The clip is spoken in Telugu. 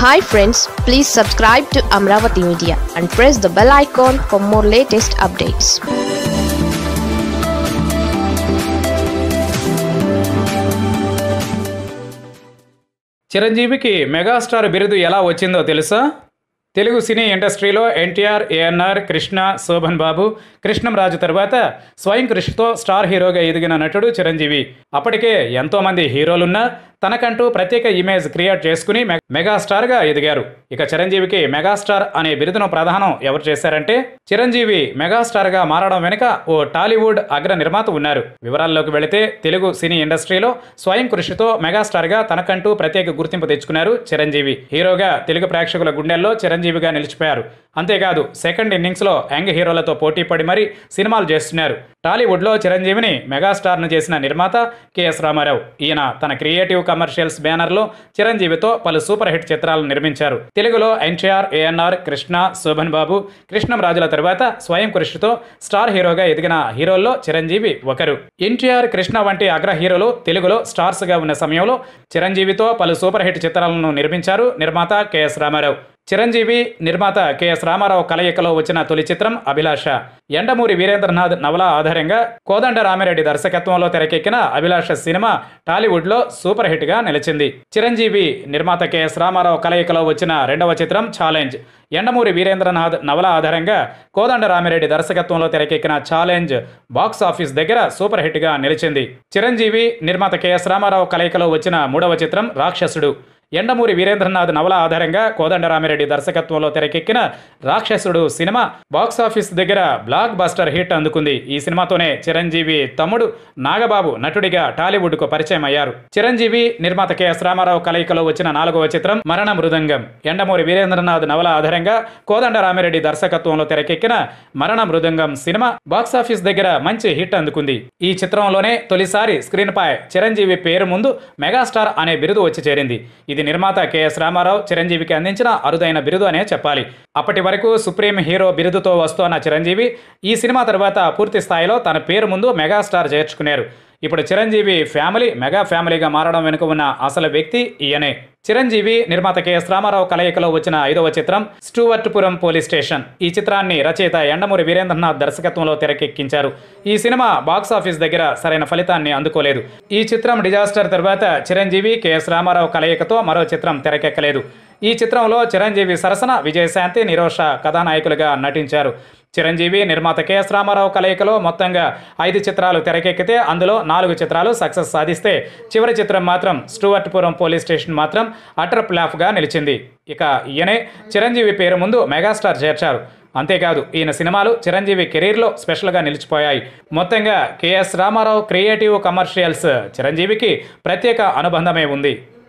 hi friends please subscribe to Amaravati media and press the bell icon for more latest updates చిరంజీవికి మెగాస్టార్ బిరుదు ఎలా వచ్చిందో తెలుసా తెలుగు సినీ ఇండస్ట్రీలో ఎన్టీఆర్ ఏఎన్ఆర్ కృష్ణ శోభన్ బాబు కృష్ణంరాజు తర్వాత స్వయం కృషితో స్టార్ హీరోగా ఎదిగిన నటుడు చిరంజీవి అప్పటికే ఎంతోమంది హీరోలున్నా తనకంటూ ప్రత్యేక ఇమేజ్ క్రియేట్ చేసుకుని మె- మెగాస్టార్గా ఎదిగారు ఇక చిరంజీవికి మెగాస్టార్ అనే బిరుదును ప్రధానం ఎవరు చేశారంటే చిరంజీవి మెగాస్టార్గా మారడం వెనుక ఓ టాలీవుడ్ అగ్ర నిర్మాత ఉన్నారు వివరాల్లోకి వెళితే తెలుగు సినీ ఇండస్ట్రీలో స్వయం కృషితో మెగాస్టార్గా తనకంటూ ప్రత్యేక గుర్తింపు తెచ్చుకున్నారు చిరంజీవి హీరోగా తెలుగు ప్రేక్షకుల గుండెల్లో చిరంజీవిగా నిలిచిపోయారు అంతేకాదు సెకండ్ ఇన్నింగ్స్లో యంగ్ హీరోలతో పోటీ పడి మరీ సినిమాలు చేస్తున్నారు టాలీవుడ్లో చిరంజీవిని మెగాస్టార్ను చేసిన నిర్మాత కెఎస్ రామారావు ఈయన తన క్రియేటివ్ కమర్షియల్స్ బ్యానర్లో చిరంజీవితో పలు సూపర్ హిట్ చిత్రాలను నిర్మించారు తెలుగులో ఎన్టీఆర్ ఏఎన్ఆర్ కృష్ణ శోభన్ బాబు కృష్ణంరాజుల తర్వాత స్వయం కృషితో స్టార్ హీరోగా ఎదిగిన హీరోల్లో చిరంజీవి ఒకరు ఎన్టీఆర్ కృష్ణ వంటి అగ్ర హీరోలు తెలుగులో స్టార్స్గా ఉన్న సమయంలో చిరంజీవితో పలు సూపర్ హిట్ చిత్రాలను నిర్మించారు నిర్మాత కెఎస్ రామారావు చిరంజీవి నిర్మాత కెఎస్ రామారావు కలయికలో వచ్చిన తొలి చిత్రం అభిలాష ఎండమూరి వీరేంద్రనాథ్ నవల ఆధారంగా కోదండ రామిరెడ్డి దర్శకత్వంలో తెరకెక్కిన అభిలాష సినిమా టాలీవుడ్లో సూపర్ హిట్గా నిలిచింది చిరంజీవి నిర్మాత కెఎస్ రామారావు కలయికలో వచ్చిన రెండవ చిత్రం ఛాలెంజ్ ఎండమూరి వీరేంద్రనాథ్ నవల ఆధారంగా కోదండ రామిరెడ్డి దర్శకత్వంలో తెరకెక్కిన ఛాలెంజ్ బాక్స్ ఆఫీస్ దగ్గర సూపర్ హిట్గా నిలిచింది చిరంజీవి నిర్మాత కెఎస్ రామారావు కలయికలో వచ్చిన మూడవ చిత్రం రాక్షసుడు ఎండమూరి వీరేంద్రనాథ్ నవల ఆధారంగా కోదండరామిరెడ్డి దర్శకత్వంలో తెరకెక్కిన రాక్షసుడు సినిమా బాక్సాఫీస్ దగ్గర బ్లాక్ బస్టర్ హిట్ అందుకుంది ఈ సినిమాతోనే చిరంజీవి తమ్ముడు నాగబాబు నటుడిగా టాలీవుడ్కు పరిచయం అయ్యారు చిరంజీవి నిర్మాత కెఎస్ రామారావు కలయికలో వచ్చిన నాలుగవ చిత్రం మరణ మృదంగం ఎండమూరి వీరేంద్రనాథ్ నవల ఆధారంగా కోదండరామిరెడ్డి దర్శకత్వంలో తెరకెక్కిన మరణ మృదంగం సినిమా బాక్సాఫీస్ దగ్గర మంచి హిట్ అందుకుంది ఈ చిత్రంలోనే తొలిసారి స్క్రీన్ పై చిరంజీవి పేరు ముందు మెగాస్టార్ అనే బిరుదు వచ్చి చేరింది ఇది నిర్మాత కెఎస్ రామారావు చిరంజీవికి అందించిన అరుదైన బిరుదు అనే చెప్పాలి అప్పటి వరకు సుప్రీం హీరో బిరుదుతో వస్తున్న చిరంజీవి ఈ సినిమా తర్వాత పూర్తి స్థాయిలో తన పేరు ముందు మెగాస్టార్ చేర్చుకున్నారు ఇప్పుడు చిరంజీవి ఫ్యామిలీ మెగా ఫ్యామిలీగా మారడం వెనుక ఉన్న అసలు వ్యక్తి ఈయనే చిరంజీవి నిర్మాత కెఎస్ రామారావు కలయికలో వచ్చిన ఐదవ చిత్రం స్టూవర్ట్పురం పోలీస్ స్టేషన్ ఈ చిత్రాన్ని రచయిత ఎండమూరి వీరేంద్రనాథ్ దర్శకత్వంలో తెరకెక్కించారు ఈ సినిమా బాక్సాఫీస్ దగ్గర సరైన ఫలితాన్ని అందుకోలేదు ఈ చిత్రం డిజాస్టర్ తర్వాత చిరంజీవి కెఎస్ రామారావు కలయికతో మరో చిత్రం తెరకెక్కలేదు ఈ చిత్రంలో చిరంజీవి సరసన విజయశాంతి నిరోష కథానాయకులుగా నటించారు చిరంజీవి నిర్మాత కెఎస్ రామారావు కలయికలో మొత్తంగా ఐదు చిత్రాలు తెరకెక్కితే అందులో నాలుగు చిత్రాలు సక్సెస్ సాధిస్తే చివరి చిత్రం మాత్రం స్టూవర్ట్పురం పోలీస్ స్టేషన్ మాత్రం అటర్ ప్లాఫ్గా నిలిచింది ఇక ఈయనే చిరంజీవి పేరు ముందు మెగాస్టార్ చేర్చారు అంతేకాదు ఈయన సినిమాలు చిరంజీవి కెరీర్లో స్పెషల్గా నిలిచిపోయాయి మొత్తంగా కెఎస్ రామారావు క్రియేటివ్ కమర్షియల్స్ చిరంజీవికి ప్రత్యేక అనుబంధమే ఉంది